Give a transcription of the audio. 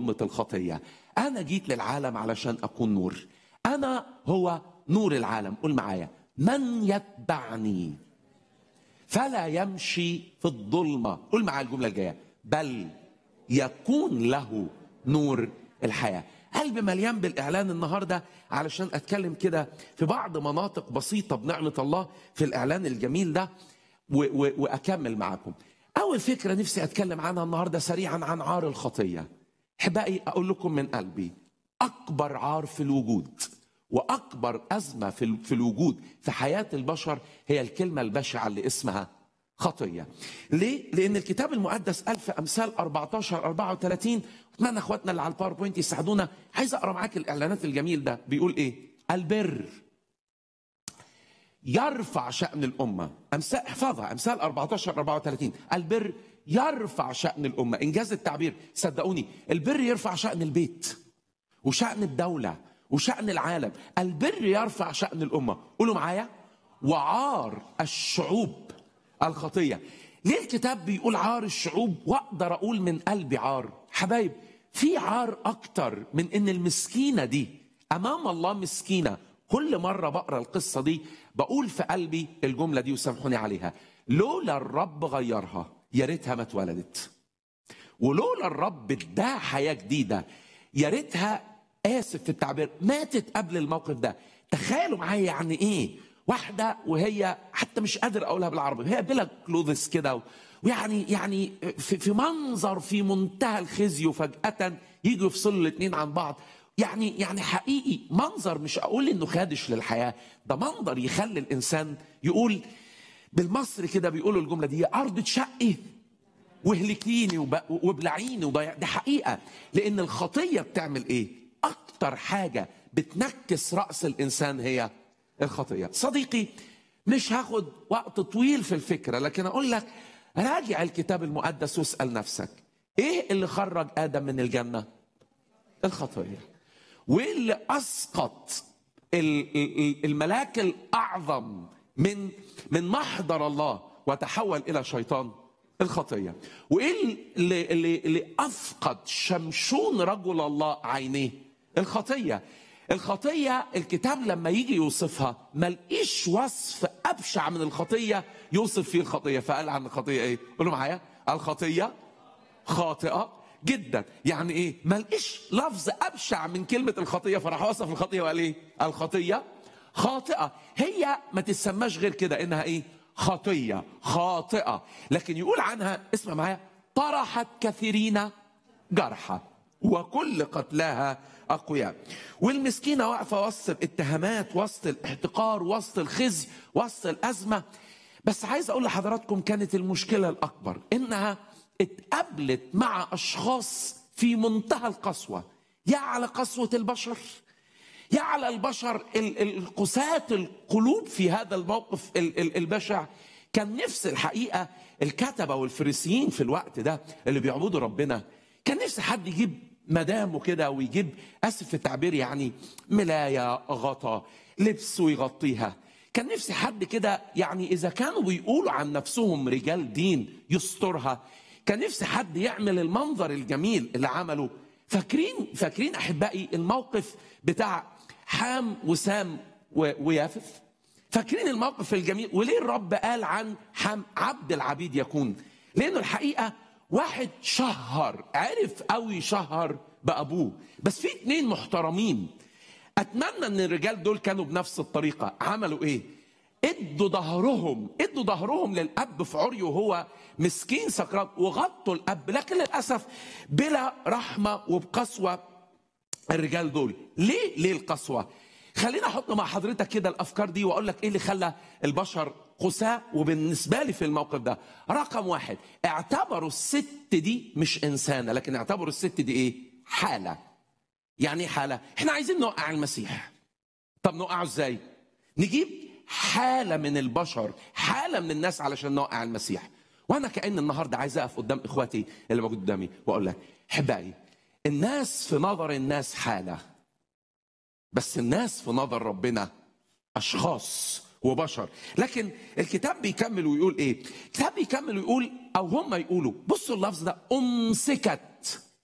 ظلمة الخطية أنا جيت للعالم علشان أكون نور أنا هو نور العالم قول معايا من يتبعني فلا يمشي في الظلمة قول معايا الجملة الجاية بل يكون له نور الحياة قلبي مليان بالإعلان النهاردة علشان أتكلم كده في بعض مناطق بسيطة بنعمة الله في الإعلان الجميل ده و- و- وأكمل معاكم أول فكرة نفسي أتكلم عنها النهاردة سريعا عن عار الخطية أحبائي أقول لكم من قلبي أكبر عار في الوجود وأكبر أزمة في ال- في الوجود في حياة البشر هي الكلمة البشعة اللي اسمها خطيه. ليه؟ لأن الكتاب المقدس قال في أمثال 14 34 أتمنى إخواتنا اللي على الباوربوينت يساعدونا عايز أقرأ معاك الإعلانات الجميل ده بيقول إيه؟ البر يرفع شأن الأمة أمثال احفظها أمثال 14 34 البر يرفع شأن الأمة إنجاز التعبير صدقوني البر يرفع شأن البيت وشأن الدولة وشأن العالم البر يرفع شأن الأمة قولوا معايا وعار الشعوب الخطية ليه الكتاب بيقول عار الشعوب واقدر اقول من قلبي عار حبايب في عار اكتر من ان المسكينة دي امام الله مسكينة كل مرة بقرا القصة دي بقول في قلبي الجملة دي وسامحوني عليها لولا الرب غيرها يا ريتها ما اتولدت ولولا الرب اداها حياه جديده يا ريتها اسف في التعبير ماتت قبل الموقف ده تخيلوا معايا يعني ايه واحده وهي حتى مش قادر اقولها بالعربي هي بلا كلوذس كده ويعني يعني في, في منظر في منتهى الخزي وفجاه يجوا يفصلوا الاثنين عن بعض يعني يعني حقيقي منظر مش اقول انه خادش للحياه ده منظر يخلي الانسان يقول بالمصري كده بيقولوا الجمله دي يا ارض تشقي وهلكيني وب- وبلعيني وضيع دي حقيقه لان الخطيه بتعمل ايه؟ اكتر حاجه بتنكس راس الانسان هي الخطيه. صديقي مش هاخد وقت طويل في الفكره لكن اقول لك راجع الكتاب المقدس واسال نفسك ايه اللي خرج ادم من الجنه؟ الخطيه. وايه اللي اسقط ال- ال- الملاك الاعظم من من محضر الله وتحول الى شيطان الخطيه وايه اللي اللي, اللي افقد شمشون رجل الله عينيه الخطيه الخطيه الكتاب لما يجي يوصفها ما لقيش وصف ابشع من الخطيه يوصف فيه الخطيه فقال عن الخطيه ايه قولوا معايا الخطيه خاطئه جدا يعني ايه ما لقيش لفظ ابشع من كلمه الخطيه فراح وصف الخطيه وقال ايه الخطيه خاطئه هي ما تسماش غير كده انها ايه خطيه خاطئه لكن يقول عنها اسمع معايا طرحت كثيرين جرحى وكل قتلاها اقوياء والمسكينه واقفه وسط الاتهامات وسط الاحتقار وسط الخزي وسط الازمه بس عايز اقول لحضراتكم كانت المشكله الاكبر انها اتقابلت مع اشخاص في منتهى القسوه يا على قسوه البشر يا على البشر ال- ال- القساة القلوب في هذا الموقف ال- ال- البشع كان نفس الحقيقة الكتبة والفريسيين في الوقت ده اللي بيعبدوا ربنا كان نفس حد يجيب مدامه كده ويجيب اسف في التعبير يعني ملايه غطا لبس ويغطيها كان نفسي حد كده يعني اذا كانوا بيقولوا عن نفسهم رجال دين يسترها كان نفسي حد يعمل المنظر الجميل اللي عمله فاكرين فاكرين احبائي الموقف بتاع حام وسام و- ويافث فاكرين الموقف الجميل وليه الرب قال عن حام عبد العبيد يكون لانه الحقيقه واحد شهر عرف قوي شهر بابوه بس في اتنين محترمين اتمنى ان الرجال دول كانوا بنفس الطريقه عملوا ايه ادوا ظهرهم ادوا ظهرهم للاب في عري وهو مسكين سكران وغطوا الاب لكن للاسف بلا رحمه وبقسوه الرجال دول ليه ليه القسوه خلينا احط مع حضرتك كده الافكار دي واقول لك ايه اللي خلى البشر قساة وبالنسبه لي في الموقف ده رقم واحد اعتبروا الست دي مش انسانه لكن اعتبروا الست دي ايه حاله يعني ايه حاله احنا عايزين نوقع المسيح طب نوقعه ازاي نجيب حاله من البشر حاله من الناس علشان نوقع المسيح وانا كان النهارده عايز اقف قدام اخواتي اللي موجود قدامي واقول لك احبائي الناس في نظر الناس حاله بس الناس في نظر ربنا اشخاص وبشر لكن الكتاب بيكمل ويقول ايه الكتاب بيكمل ويقول او هم يقولوا بصوا اللفظ ده امسكت